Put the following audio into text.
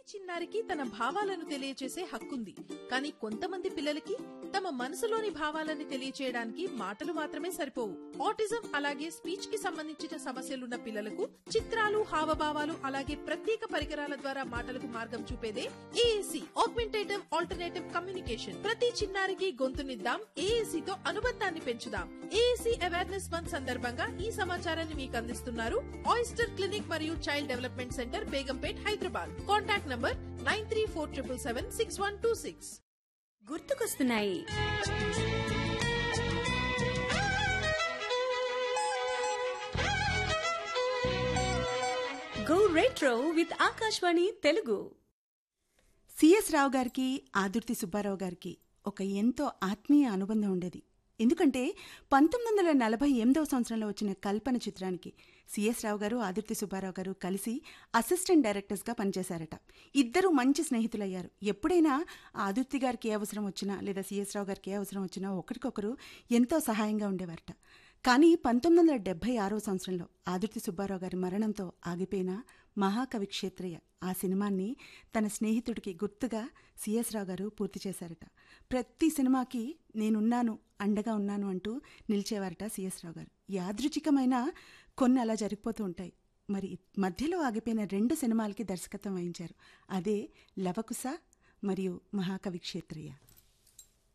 చిన్నారికి తన భావాలను తెలియచేసే హక్కుంది కానీ కొంతమంది పిల్లలకి తమ మనసులోని భావాలని తెలియచేయడానికి మాటలు మాత్రమే సరిపోవు ఆటిజం అలాగే స్పీచ్ కి సంబంధించిన సమస్యలున్న పిల్లలకు చిత్రాలు హావభావాలు అలాగే ప్రత్యేక పరికరాల ద్వారా మాటలకు మార్గం చూపేదే ఏఏసి ఆగ్మెంటేటివ్ ఆల్టర్నేటివ్ కమ్యూనికేషన్ ప్రతి చిన్నారికి గొంతునిద్దాం ఏఏసి తో అనుబంధాన్ని పెంచుదాం ఏఏసి అవేర్నెస్ మంత్ సందర్భంగా ఈ సమాచారాన్ని మీకు అందిస్తున్నారు ఆయిస్టర్ క్లినిక్ మరియు child development centre Begumpet Hyderabad contact number nine three four triple seven six one two six గుర్తుకొస్తున్నాయి go retro with Akashvani Telugu CS Rao గారికి ఆదుర్తి సుబ్బారావు గారికి ఒక ఎంతో ఆత్మీయ అనుబంధం ఉండేది ఎందుకంటే పంతొమ్మిది వందల నలభై ఎనిమిదవ సంవత్సరంలో వచ్చిన కల్పన చిత్రానికి సిఎస్ రావు గారు ఆదుర్తి సుబ్బారావు గారు కలిసి అసిస్టెంట్ డైరెక్టర్స్గా పనిచేశారట ఇద్దరు మంచి స్నేహితులయ్యారు ఎప్పుడైనా ఆదుర్తి గారికి ఏ అవసరం వచ్చినా లేదా సిఎస్ రావు గారికి ఏ అవసరం వచ్చినా ఒకరికొకరు ఎంతో సహాయంగా ఉండేవారట కానీ పంతొమ్మిది వందల డెబ్బై ఆరో సంవత్సరంలో ఆదుర్తి సుబ్బారావు గారి మరణంతో ఆగిపోయిన మహాకవి క్షేత్రయ్య ఆ సినిమాని తన స్నేహితుడికి గుర్తుగా సిఎస్ రావు గారు పూర్తి చేశారట ప్రతి సినిమాకి నేనున్నాను అండగా ఉన్నాను అంటూ నిలిచేవారట సిఎస్ రావు గారు యాదృచికమైన కొన్ని అలా జరిగిపోతూ ఉంటాయి మరి మధ్యలో ఆగిపోయిన రెండు సినిమాలకి దర్శకత్వం వహించారు అదే లవకుశ మరియు మహాకవి క్షేత్రయ్య